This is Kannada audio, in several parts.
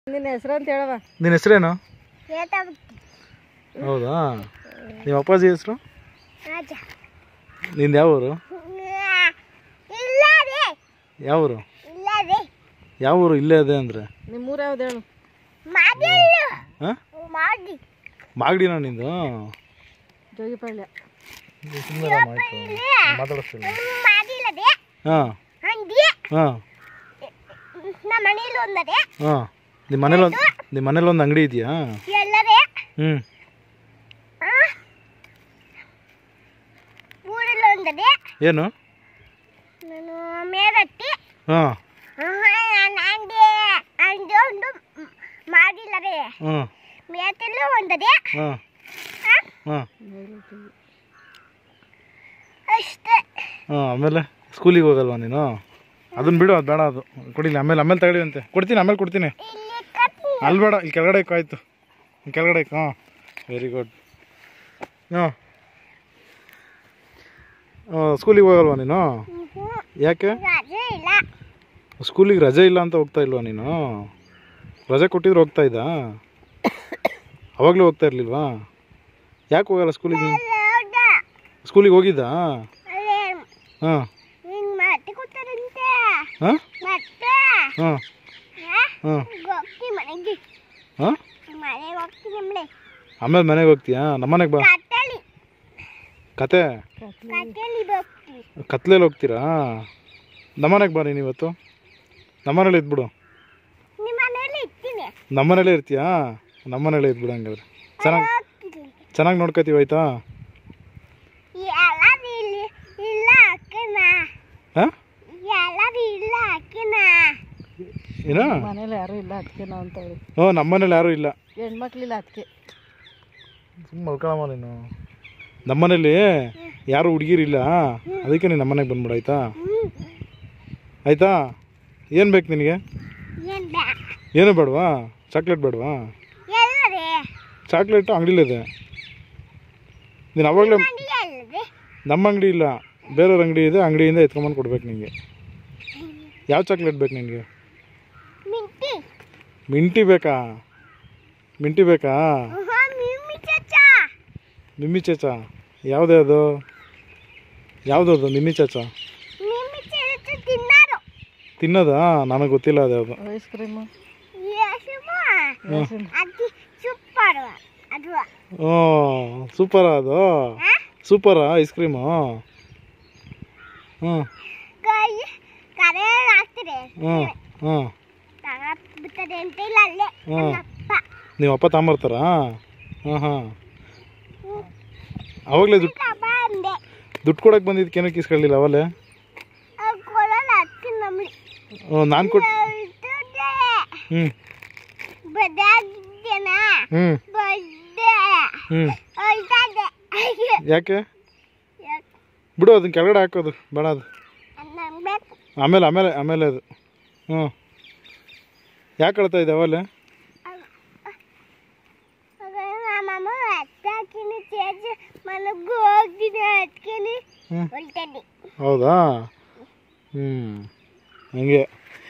ನಿನ್ನ ಹೆಸರು ಅಂತ ಹೇಳವ ನಿನ್ನ ಹೆಸರೇನು ಹೇಳ್ತಾಬಿಟ್ಟು ಹೌದಾ ನಿಮ್ಮ ಅಪ್ಪಾಜಿ ಹೆಸರು ರಾಜ ನಿಂದು ಯಾವ ಊರು ಇಲ್ಲ ರೀ ಯಾವ ಊರು ಇಲ್ಲ ರೀ ಯಾವ ಊರು ಇಲ್ಲೇ ಇದೆ ಅಂದರೆ ನಿಮ್ಮ ಊರು ಯಾವ್ದು ಹೇಳು ಮಾಡಿ ಹಾಂ ಮಾಡಿ ಮಾಗಡಿನ ನಿಂದು ಜೋಗಿಪಾಳ್ಯ ಮಾತಾಡಿಸ್ತೀನಿ ಮಾಡಿಲ್ಲ ರೀ ಹಾಂ ಹಂಗೆ ಹಾಂ ನಮ್ಮ ಮನೇಲಿ ಒಂದದೆ ಹಾಂ ನಿಮ್ಮ ಮನೇಲಿ ಒಂದು ನಿಮ್ಮ ಮನೇಲಿ ಒಂದು ಅಂಗಡಿ ಇದೆಯಾ ಎಲ್ಲರೇ ಹ್ಞೂ ಊರಲ್ಲಿ ಒಂದದೆ ಏನು ನಾನು ಮೇರಟ್ಟಿ ಹಾಂ ಅಂಡೆ ಅಂಡೆ ಒಂದು ಮಾಡಿಲ್ಲ ರೀ ಹಾಂ ಮೇತಲ್ಲೂ ಒಂದದೆ ಹಾಂ ಹಾಂ ಅಷ್ಟೇ ಹಾಂ ಆಮೇಲೆ ಸ್ಕೂಲಿಗೆ ಹೋಗಲ್ವಾ ನೀನು ಅದನ್ನ ಬಿಡು ಅದು ಬೇಡ ಅದು ಕೊಡಿಲ್ಲ ಆಮೇಲೆ ಆಮೇಲೆ ತಗೊಳ್ಳಿವಂತೆ ಕೊಡ್ತೀನಿ ಆಮೇಲೆ ಕೊಡ್ತೀನಿ ಇಲ್ಲಿ ಕತ್ತಿ ಅಲ್ಲಿ ಬೇಡ ಇಲ್ಲಿ ಕೆಳಗಡೆ ಇಕ್ಕು ಆಯಿತು ಇಲ್ಲಿ ಕೆಳಗಡೆ ಇಕ್ಕು ಹಾಂ ವೆರಿ ಗುಡ್ ಹಾಂ ಸ್ಕೂಲಿಗೆ ಹೋಗಲ್ವಾ ನೀನು ಯಾಕೆ ರಜೆ ಇಲ್ಲ ಸ್ಕೂಲಿಗೆ ರಜೆ ಇಲ್ಲ ಅಂತ ಹೋಗ್ತಾ ಇಲ್ವಾ ನೀನು ರಜೆ ಕೊಟ್ಟಿದ್ರೆ ಹೋಗ್ತಾ ಇದ್ದ ಅವಾಗಲೂ ಹೋಗ್ತಾ ಇರಲಿಲ್ವಾ ಯಾಕೆ ಹೋಗಲ್ಲ ಸ್ಕೂಲಿಗೆ ನೀನು ಹೌದ ಸ್ಕೂಲಿಗೆ ಹೋಗಿದ್ದಾ ಅಲ್ಲೇ ಹಾಂ ಹಿಂಗ್ ಮತ್ತೆ ಕೂತಾರಂತೆ ಹಾಂ ಮತ್ತೆ ಹಾಂ ಹಾ? ಹಾಂ ಹೋಗ್ತೀನಿ ಮನೆಗೆ ಹಾಂ ಮನೆಗೆ ಹೋಗ್ತೀನಿ ಆಮೇಲೆ ಆಮೇಲೆ ಮನೆಗೆ ಹೋಗ್ತೀಯಾ ನಮ್ಮನೆಗೆ ಬಾ ಕತ್ತಲಿ ಕತೆ ಕತ್ತಲಿ ಹೋಗ್ತೀನಿ ಕತ್ಲೇಲಿ ಹೋಗ್ತೀರಾ ನಮ್ಮನೆಗೆ ಬಾ ನೀನು ಇವತ್ತು ನಮ್ಮನೇಲಿ ಇದ್ಬಿಡು ನಿಮ್ಮ ಮನೇಲಿ ಇರ್ತೀನಿ ನಮ್ಮನೇಲೇ ಇರ್ತೀಯಾ ನಮ್ಮನೇಲೇ ಇದ್ಬಿಡು ಹಂಗಾದ್ರೆ ಚೆನ್ನಾಗಿ ಹೋಗ್ತೀನಿ ಚೆನ್ನಾಗಿ ನೋಡ್ಕೋತೀವಿ ಆಯ್ತಾ ಎಲ್ಲರೂ ಇಲ್ಲಿ ಇಲ್ಲ ಅಕ್ಕನ ಹಾಂ ಎಲ್ಲರೂ ಇಲ್ಲ ಅಕ್ಕನ ಏನೋ ಮನೇಲಿ ಯಾರೂ ಇಲ್ಲ ಅದಕ್ಕೆ ನಾವು ಅಂತ ಹೇಳಿ ಹ್ಞೂ ನಮ್ಮನೇಲಿ ಯಾರೂ ಇಲ್ಲ ಹೆಣ್ಮಕ್ಳಿಲ್ಲ ಅದಕ್ಕೆ ಸುಮ್ಮನೆ ಮಲ್ಕೊಳಮ್ಮ ನೀನು ನಮ್ಮನೇಲಿ ಯಾರು ಹುಡುಗಿರಿಲ್ಲ ಅದಕ್ಕೆ ನೀನು ನಮ್ಮನೆಗೆ ಬಂದ್ಬಿಡು ಆಯ್ತಾ ಆಯ್ತಾ ಏನು ಬೇಕು ನಿನಗೆ ಏನ್ ಬ್ಯಾ ಏನು ಬೇಡವಾ ಚಾಕ್ಲೇಟ್ ಬೇಡವಾ ಎಲ್ಲರೇ ಚಾಕ್ಲೇಟು ಅಂಗಡಿಲಿದೆ ನೀನು ಅವಾಗಲೇ ಅಂಗಡಿ ಎಲ್ಲರೇ ನಮ್ಮ ಅಂಗಡಿ ಇಲ್ಲ ಬೇರೆಯವ್ರ ಅಂಗಡಿ ಇದೆ ಅಂಗಡಿಯಿಂದ ಎತ್ಕೊಂಬಂದು ಕೊಡ್ಬೇಕು ನಿನಗೆ ಯಾವ ಚಾಕ್ಲೇಟ್ ಬೇಕು ನಿನಗೆ ಮಿಂಟಿ ಮಿಂಟಿ ಬೇಕಾ ಮಿಂಟಿ ಬೇಕಾ ಆಹಾ, ಮಿಮ್ಮಿ ಚಚ್ಚ ಮಿಮ್ಮಿ ಚಾಚ ಯಾವುದೇ ಅದು ಯಾವುದು ಅದು ಮಿಮ್ಮಿ ಚಾಚ ಮಿಮ್ಮಿ ಚಚ್ಚ ತಿನ್ನಾರು ತಿನ್ನೋದಾ ನನಗೆ ಗೊತ್ತಿಲ್ಲ ಅದು ಯಾವುದು ಐಸ್ ಕ್ರೀಮು ಯಶಮ್ಮ ಅದು ಸೂಪರ್ ಅದು ಹ್ಞೂ ಸೂಪರಾ ಅದು ಹಾ? ಸೂಪರಾ ಐಸ್ ಕ್ರೀಮು ಹ್ಞೂ ಕೈ ಕರೆ ಹಾಕ್ತಿದೆ ಹ್ಞೂ ಹ್ಞೂ ಬಿಡ್ತದೆ ಅಂತ ಇಲ್ಲ ಅಲ್ಲೇ ಹ್ಮ್. ನಮ್ಮಪ್ಪ ನೀವು ಅಪ್ಪ ತಗೊಂಬರ್ತಾರಾ ಹಾಂ ಹಾಂ ಅವಾಗಲೇ ದುಡ್ಡು ಅಪ್ಪ ಅಂದೆ ದುಡ್ಡು ಕೊಡಕ್ಕೆ ಬಂದಿದ್ದಕ್ಕೆ ಏನಕ್ಕೆ ಇಸ್ಕೊಳ್ಳಿಲ್ಲ ಅವಲೇ ಅವ್ರು ಕೊಡಲ್ಲ ಅಕ್ಕನ ನಮ್ಮಳಿ ಹ್ಞೂ ನಾನು ಕೊಟ್ಟು ಹ್ಞೂ ಬದಾಗಿದ್ದೇನಾ ಹ್ಞೂ ಬಡ್ಡೆ ಹ್ಞೂ ಹೊಲ್ತದೆ ಯಾಕೆ ಬಿಡು ಅದನ್ನ ಕೆಳಗಡೆ ಹಾಕೋದು ಬೇಡ ಅದು ನಂಗೆ ಬೇಕು ಆಮೇಲೆ ಆಮೇಲೆ ಆಮೇಲೆ ಅದು ಹ್ಞೂ ಯಾಕೆ ಅಳ್ತಾ ಇದೆ ಅವಲೇ ನಮ್ಮಮ್ಮ ಹತ್ತಾಕಿನ ಚೇಜ್ ಮನಗೂ ಹೋಗ್ತೀನಿ ಹತ್ಕಿನಿ ಹ್ಞೂ ಹೊಲ್ತದೆ ಹೌದಾ ಹ್ಞೂ ಹಂಗೆ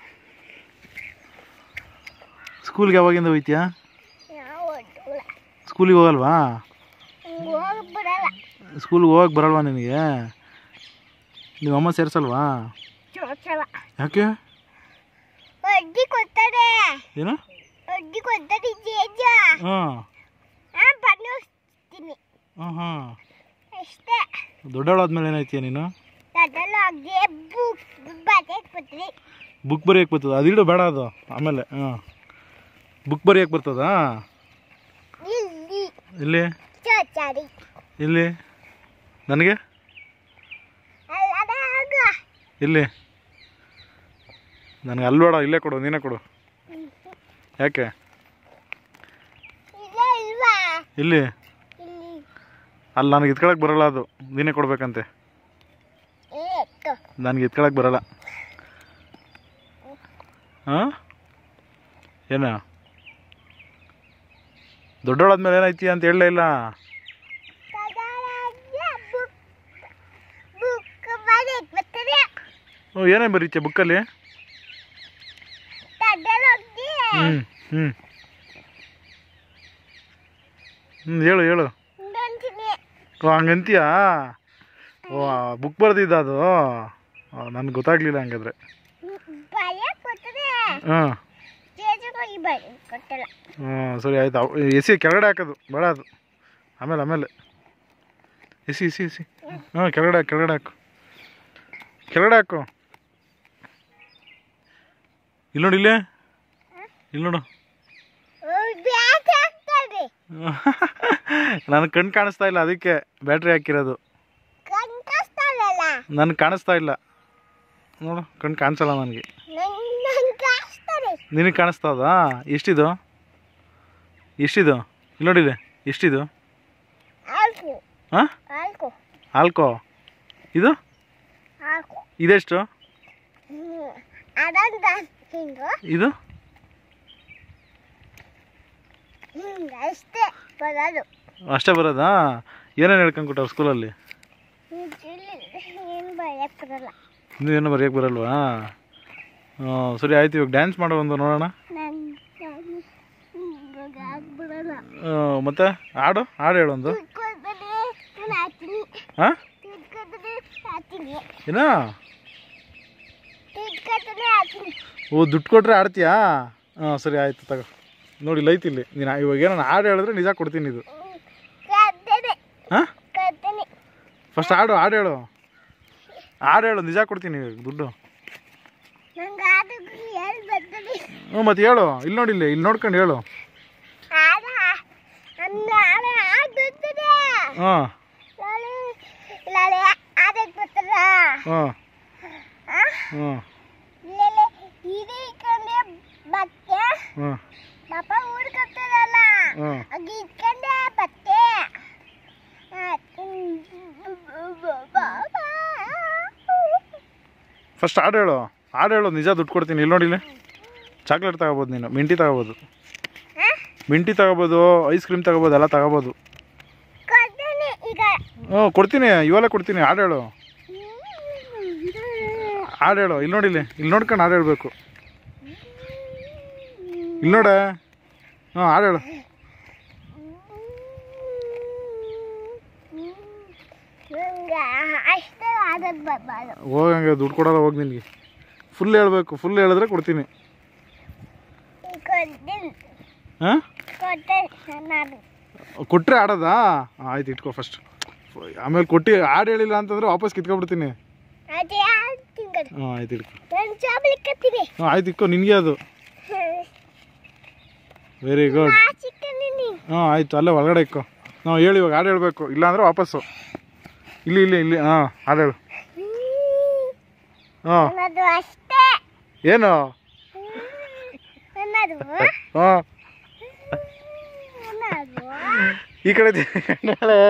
ಸ್ಕೂಲ್ಗೆ ಯಾವಾಗಿಂದ ಹೋಯ್ತೀಯಾ ನಾವು ಹೊಟ್ಟುಳ ಸ್ಕೂಲಿಗೆ ಹೋಗಲ್ವಾ ಹಂಗೆ ಹೋಗಿ ಬಿಡಲ್ಲ ಸ್ಕೂಲ್ಗೆ ಹೋಗಕ್ಕೆ ಬರಲ್ವಾ ನಿನಗೆ ನಿಮ್ಮ ಅಮ್ಮ ಸೇರಿಸಲ್ವಾ ಚೋಚವ ಯಾಕೆ ಅಡ್ಡಿ ಕೊಡ್ತಾರೆ ಏನು ಅಡ್ಡಿ ಕೊಡ್ತಾರೆ ಚೇಜ ಹಾಂ ನಾನು ಬನ್ನಿಸ್ತೀನಿ ಹಾಂ ಹಾಂ ಅಷ್ಟೇ ದೊಡ್ಡವಳಾದ್ಮೇಲೆ ಏನಾಯ್ತೀಯ ನೀನು ಅದರೊಳಗೆ ಬುಕ್ ಬಟ್ಟೆ ಕೊಡ್ತೀನಿ ಬುಕ್ ಬರೆಯಕ್ಕೆ ಬರ್ತದ ಅದಿಡು ಬೇಡ ಅದು ಆಮೇಲೆ ಹಾಂ ಬುಕ್ ಬರೆಯಕ್ಕೆ ಬರ್ತದಾ ಇಲ್ಲಿ ಇಲ್ಲಿ ಚೋಚಾರಿ ಇಲ್ಲಿ ನನಗೆ ಅಲ್ಲದಾಗ ಇಲ್ಲಿ ನನಗೆ ಅಲ್ಲಿ ಬೇಡ ಇಲ್ಲೇ ಕೊಡು ನೀನೇ ಕೊಡು ಯಾಕೆ ಇಲ್ಲ ಇಲ್ವಾ ಇಲ್ಲಿ ಇಲ್ಲಿ ಅಲ್ಲಿ ನನಗೆ ಇತ್ಕೊಳಕ್ಕೆ ಬರಲ್ಲ ಅದು ನೀನೇ ಕೊಡ್ಬೇಕಂತೆ ಏತು ನನಗೆ ಎತ್ಕೊಳಕ್ಕೆ ಬರಲ್ಲ ಹಾಂ ಏನ ದೊಡ್ಡವಳಾದ್ಮೇಲೆ ಏನಾಯ್ತಿ ಅಂತ ಹೇಳಲೇ ಇಲ್ಲ ಅದರೊಳಗೆ ಬುಕ್ ಬುಕ್ ಬರೆಯಕ್ಕೆ ಬರ್ತದೆ ಹ್ಞೂ ಏನೇ ಬರೀತೀಯ ಬುಕ್ಕಲ್ಲಿ ಅದರೊಳಗೆ ಹ್ಞೂ ಹ್ಞೂ ಹ್ಞೂ ಹೇಳು ಹೇಳು ಇನ್ನೊಂದಿನಿ ಓ ಹಂಗಂತೀಯಾ ಓ ಬುಕ್ ಬರ್ದಿದ್ದ ಅದು ನನಗೆ ಗೊತ್ತಾಗ್ಲಿಲ್ಲ ಹಂಗಾದ್ರೆ ಭಯ ಕೊಟ್ಟರೆ ಹಾಂ ಜೇಜುಗಳಿಗೆ ಭಯ ಕೊಟ್ಟಲ್ಲ ಹ್ಞೂ ಸರಿ ಆಯ್ತು ಅವ್ ಎಸಿ ಕೆಳಗಡೆ ಹಾಕೋದು ಬೇಡ ಅದು ಆಮೇಲೆ ಆಮೇಲೆ ಎಸಿ ಎಸಿ ಎಸಿ ಹಾಂ ಕೆಳಗಡೆ ಹಾಕು ಕೆಳಗಡೆ ಹಾಕು ಕೆಳಗಡೆ ಹಾಕು ಇಲ್ಲಿ ನೋಡಿ ಇಲ್ಲೇ ಇಲ್ಲಿ ನೋಡು ಬ್ಯಾಟ್ ಆಗ್ತದೆ ನನಗೆ ಕಣ್ಣು ಕಾಣಿಸ್ತಾ ಇಲ್ಲ ಅದಕ್ಕೆ ಬ್ಯಾಟ್ರಿ ಹಾಕಿರೋದು ಕಣ್ಕಸ್ತಲ್ಲ ನನಗೆ ಕಾಣಿಸ್ತಾ ಇಲ್ಲ ನೋಡು ಕಣ್ಣು ಕಾಣಿಸಲ್ಲ ನನಗೆ ನಂಗೆ ಕಾಸ್ತದೆ ನಿನಗೆ ಕಾಣಿಸ್ತದಾ ಎಷ್ಟಿದು ಎಷ್ಟಿದು ಇಲ್ಲಿ ನೋಡಿದೆ ಎಷ್ಟಿದು ಆಲ್ಕು ಹಾಂ ಆಲ್ಕು ಆಲ್ಕೋ ಇದು ಆಲ್ಕು ಇದೆಷ್ಟು ಅದಂತ ಹಿಂಗು ಇದು ಹಿಂಗೆ ಅಷ್ಟೇ ಬರೋದು ಅಷ್ಟೇ ಬರೋದಾ ಏನೇನು ಹೇಳ್ಕೊಂಡ್ಕೊಟ್ಟವ್ರು ಸ್ಕೂಲಲ್ಲಿ ಏನು ಭಯ ಬರಲ್ಲ ಇನ್ನೂ ಏನು ಬರೆಯೋಕೆ ಬರಲ್ವಾ ಹಾಂ ಸರಿ ಆಯ್ತು ಇವಾಗ ಡ್ಯಾನ್ಸ್ ಮಾಡೋ ಒಂದು ನೋಡೋಣ ನನ್ನ ಬರಲ್ಲ ಆ, ಮತ್ತೆ ಹಾಡು ಹಾಡು ಹೇಳು ಒಂದು ತಿಳ್ಕೊಂಡ್ರೆ ನಾನು ಹಾಕ್ತೀನಿ ಹಾಂ ತಿಳ್ಕೊಂಡ್ರೆ ಹಾಕ್ತೀನಿ ಏನೋ ತಿಳ್ಕೊಂಡ್ರೆ ಹಾಕ್ತೀನಿ ಓ ದುಡ್ಡು ಕೊಟ್ಟರೆ ಆಡ್ತೀಯಾ ಹಾಂ ಸರಿ ಆಯಿತು ತಗೋ ನೋಡಿ ಲೈತ್ ಇಲ್ಲಿ ನೀನು ಇವಾಗ ಏನೋ ಹಾಡು ಹೇಳಿದ್ರೆ ನಿಜ ಕೊಡ್ತೀನಿ ಇದು ಕರ್ತೇನೆ ಹಾಂ ಕರ್ತೇನೆ ಫಸ್ಟ್ ಹಾಡು ಹಾಡು ಹೇಳು ಹಾಡು ಹೇಳು ನಿಜ ಕೊಡ್ತೀನಿ ದುಡ್ಡು ನಂಗೆ ಆದ ಹೇಳಿ ಬರ್ತದೆ ಹ್ಞೂ ಮತ್ತೆ ಹೇಳು ಇಲ್ಲಿ ನೋಡಿ ಇಲ್ಲಿ ಇಲ್ಲಿ ನೋಡ್ಕೊಂಡು ಹೇಳು ಆದ ನನ್ನ ಆದ ಆಗುತ್ತದೆ ಹಾಂ ಲಾಲೆ ಲಾಲೆ ಆದಕ್ಕೆ ಬರ್ತದ ಹಾಂ ಆ ಹ್ಞೂ ಲೇಲೆ ಇದು ಇಟ್ಕೊಂಡೆ ಬತ್ತೆ ಹ್ಞೂ ಪಾಪ ಊರ್ಕೊತಾರಲ್ಲ ಹ್ಞೂ ಆಗ ಇಟ್ಕೊಂಡೆ ಬತ್ತೆ ಆ, ಹ್ಮ್, ಬಾಬಾ. ಫಸ್ಟ್ ಹಾಡು ಹೇಳು ಹಾಡು ಹೇಳು ನಿಜ ದುಡ್ಡು ಕೊಡ್ತೀನಿ ಇಲ್ಲಿ ನೋಡಿಲ್ಲ ಚಾಕ್ಲೇಟ್ ತಗೋಬೋದು ನೀನು ಮಿಂಟಿ ತಗೋಬೋದು ಆ? ಮಿಂಟಿ ತಗೋಬೋದು ಐಸ್ ಕ್ರೀಮ್ ತಗೋಬೋದು ಎಲ್ಲ ತಗೋಬೋದು ಕೊಡ್ತೀನಿ ಈಗ ಹ್ಞೂ ಕೊಡ್ತೀನಿ ಇವೆಲ್ಲ ಕೊಡ್ತೀನಿ ಹಾಡು ಹೇಳು ಹಾಡು ಹೇಳು ಇಲ್ಲಿ ನೋಡಿಲ್ಲಿ ಇಲ್ಲಿ ನೋಡ್ಕೊಂಡು ಹಾಡು ಹೇಳ್ಬೇಕು ಇಲ್ಲಿ ನೋಡ ಹಾಂ ಹಾಡು ಹೇಳು ನಂಗೆ ಅಷ್ಟೇ ಆದದ್ದು ಬರಬಾರ್ದು ಹೋಗಂಗೆ ದುಡ್ಡು ಕೊಡಲ್ಲ ಹೋಗಿ ನಿನಗೆ ಫುಲ್ ಹೇಳ್ಬೇಕು ಫುಲ್ ಹೇಳಿದ್ರೆ ಕೊಡ್ತೀನಿ ಕೊಡ್ತೀನಿ ಹಾಂ ಕೊಡ್ತೀನಿ ನಾನು ಕೊಟ್ಟರೆ ಆಡೋದಾ ಹಾಂ ಆಯ್ತು ಇಟ್ಕೋ ಫಸ್ಟ್ ಆಮೇಲೆ ಕೊಟ್ಟು ಹಾಡು ಹೇಳಿಲ್ಲ ಅಂತಂದ್ರೆ ವಾಪಸ್ ಕಿತ್ಕೊಬಿಡ್ತೀನಿ ಅದೇ ತಿಂಗಳು ಹಾಂ ಆಯ್ತು ಇಟ್ಕೋ ನಾನು ಚಾಬಲಿಕ್ಕತ್ತೀನಿ ಹಾಂ ಆಯ್ತು ಇಟ್ಕೋ ನಿನಗೆ ಅದು ವೆರಿ ಗುಡ್ ಆ ಚಿಕ್ಕನಿನಿ ಹಾಂ ಆಯಿತು ಅಲ್ಲೇ ಒಳಗಡೆ ಇಕ್ಕೋ ಹಾಂ ಹೇಳಿ ಇವಾಗ ಹಾಡು ಹೇಳಬೇಕು ಇಲ್ಲಾಂದ್ರೆ ವಾಪಸ್ಸು ಇಲ್ಲಿ ಇಲ್ಲಿ ಇಲ್ಲಿ ಹಾಂ ಹಾಡು ಹೇಳು ಹಾಂ ನನ್ನದು ಅಷ್ಟೇ ಏನು ನನ್ನದು ಹಾಂ ನನ್ನದು ಈ ಕಡೆ ತಿರ್ಕೊಂಡಾಳೆ.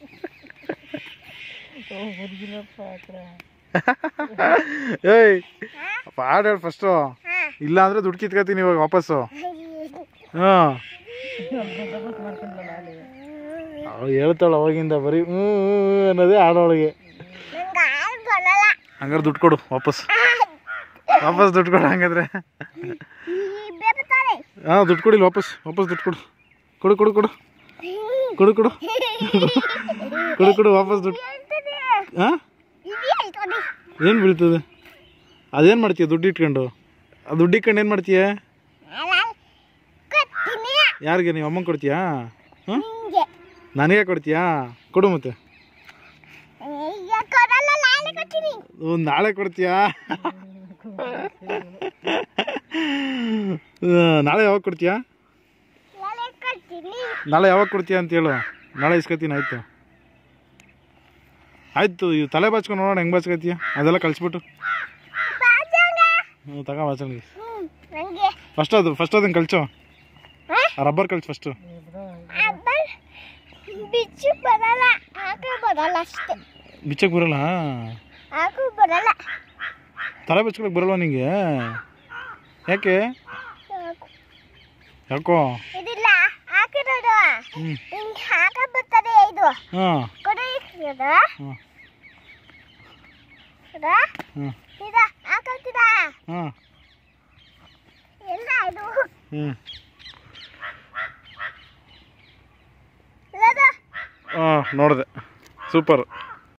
ಏಯ್ ಅಪ್ಪ ಹಾಡು ಹೇಳು ಫಸ್ಟು ಇಲ್ಲ ಅಂದರೆ ದುಡ್ಡು ಕಿತ್ಕೊತೀನಿ ಇವಾಗ ವಾಪಸ್ಸು ಹಾಂ ಅವಳು ಹೇಳ್ತಾಳೆ ಅವಾಗಿಂದ ಬರೀ ಹ್ಞೂ ಹ್ಞೂ ಅನ್ನೋದೇ ಹಾಡೋಳಿಗೆ ನಂಗೆ ಆರು ಬರಲ್ಲ ಹಂಗಾರೆ ದುಡ್ಡು ಕೊಡು ವಾಪಸ್ ವಾಪಸ್ ದುಡ್ಡು ಕೊಡು ಹಂಗಾದ್ರೆ ಈ ಬೇರ್ತಾರೆ ಹಾಂ ದುಡ್ಡು ಕೊಡಿಲ್ಲ ವಾಪಸ್ ವಾಪಸ್ ದುಡ್ಡು ಕೊಡು ಕೊಡು ಕೊಡು ಕೊಡು ಕೊಡು ಕೊಡು ಕೊಡು ಕೊಡು ವಾಪಸ್ ದುಡ್ಡು ಹಾಂ ಇದು ಆಯ್ತದೆ ಏನು ಬೀಳ್ತದೆ ಅದೇನು ಮಾಡ್ತೀಯ ದುಡ್ಡು ಇಟ್ಕೊಂಡು ಆ ದುಡ್ಡು ಇಟ್ಕೊಂಡು ಏನು ಮಾಡ್ತೀಯ ಕೊಡ್ತೀನಿ ಯಾರಿಗೆ ನೀವು ಅಮ್ಮಂಗೆ ಕೊಡ್ತೀಯಾ ಹಾಂ ನಿಂಗೆ ನನಗೆ ಕೊಡ್ತೀಯಾ ಕೊಡು ಮತ್ತೆ ಈಗ ಕೊಡಲ್ಲ ನಾಳೆ ಕೊಡ್ತೀನಿ ಒಂದು ನಾಳೆ ಕೊಡ್ತೀಯಾ ಆ, ನಾಳೆ ಯಾವಾಗ ಕೊಡ್ತೀಯಾ ನಾಳೆ ಕೊಡ್ತೀನಿ ನಾಳೆ ಯಾವಾಗ ಕೊಡ್ತೀಯಾ ಅಂತ ಹೇಳು ನಾಳೆ ಇಸ್ಕೊತೀನಿ ಆಯಿತು ಆಯಿತು ಇವು ತಲೆ ಬಾಚ್ಕೊಂಡು ನೋಡೋಣ ಹೆಂಗೆ ಬಾಚ್ಕೊತೀಯ ಅದೆಲ್ಲ ಕಳಿಸ್ಬಿಟ್ಟು ಬಾಜಂಗ ಹ್ಞೂ ತಗೋ ಬಾಚಣಿಗೆ ಹ್ಮ್ ನಂಗೆ ಫಸ್ಟ್ ಅದು ಫಸ್ಟ್ ಅದನ್ನು ಕಳ್ಸು ಹಾ? ರಬ್ಬರ್ ಕಳ್ಸು ಫಸ್ಟು ಅಬ್ಬಲ್ ಬಿಚ್ಚು ಬರಲ್ಲ ಹಾಕ ಬರಲ್ಲ ಅಷ್ಟೇ ಬಿಚ್ಚಕ್ಕೆ ಬರಲ್ಲ ಹಾಕು ಬರಲ್ಲ ತಲೆ ಬಚ್ಕೊಳಕ್ಕೆ ಬರಲ್ವಾ ನಿಂಗೆ ಯಾಕೆ ಹಾಕು. ಯಾಕೋ ಇದಿಲ್ಲ ಹಾಕಿರೋದು ಹ್ಞೂ ಹಿಂಗೆ ಹಾಕ ಬರ್ತದೆ ಇದು ಹಾಂ ಕೊಡಿ ಇದು ಹಾಂ ಇದು ಹಾಂ ಇದು ಹಾಕತ್ತಿದ ಹಾಂ ಎಲ್ಲ ಇದು ಹ್ಞೂ ಇಲ್ಲದ ಹಾಂ ನೋಡಿದೆ ಸೂಪರ್